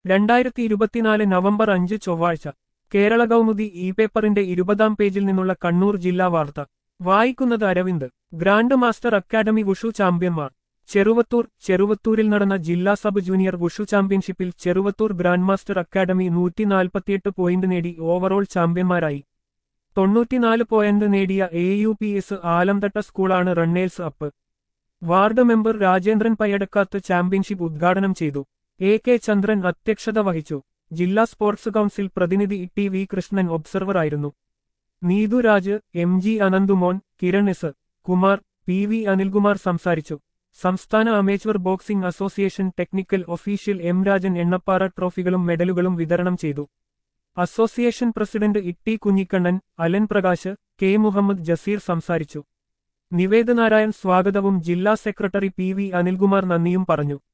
രണ്ടായിരത്തി ഇരുപത്തിനാല് നവംബർ അഞ്ച് ചൊവ്വാഴ്ച കേരള കൗമുദി ഇ പേപ്പറിന്റെ ഇരുപതാം പേജിൽ നിന്നുള്ള കണ്ണൂർ ജില്ലാ വാർത്ത വായിക്കുന്നത് Aravind grand master academy wushu ചാമ്പ്യന്മാർ ചെറുവത്തൂർ ചെറുവത്തൂരിൽ നടന്ന ജില്ലാ സബ് ജൂനിയർ വുഷു ചാമ്പ്യൻഷിപ്പിൽ ചെറുവത്തൂർ ഗ്രാൻഡ് മാസ്റ്റർ അക്കാദമി നൂറ്റി നാൽപ്പത്തിയെട്ട് പോയിന്റ് നേടി ഓവറോൾ ചാമ്പ്യന്മാരായി തൊണ്ണൂറ്റിനാല് പോയിന്റ് നേടിയ A U P S Alamthatta സ്കൂളാണ് runners up ward member Rajendran Payyadakkath championship ഉദ്ഘാടനം ചെയ്തു എ കെ ചന്ദ്രൻ അധ്യക്ഷത വഹിച്ചു ജില്ലാ സ്പോർട്സ് കൗൺസിൽ പ്രതിനിധി ടി വി കൃഷ്ണൻ ഒബ്സർവറായിരുന്നു Neethuraj M G Ananthumon Kiran S Kumar P V Anilkumar സംസാരിച്ചു സംസ്ഥാന amateur boxing association technical official M Rajan Ennappara ട്രോഫികളും മെഡലുകളും വിതരണം ചെയ്തു association president Itti Kunhikannan Alan Prakash K Muhammad Jaseer സംസാരിച്ചു നിവേദ നാരായൺ സ്വാഗതവും ജില്ലാ സെക്രട്ടറി പി വി അനിൽകുമാർ നന്ദിയും പറഞ്ഞു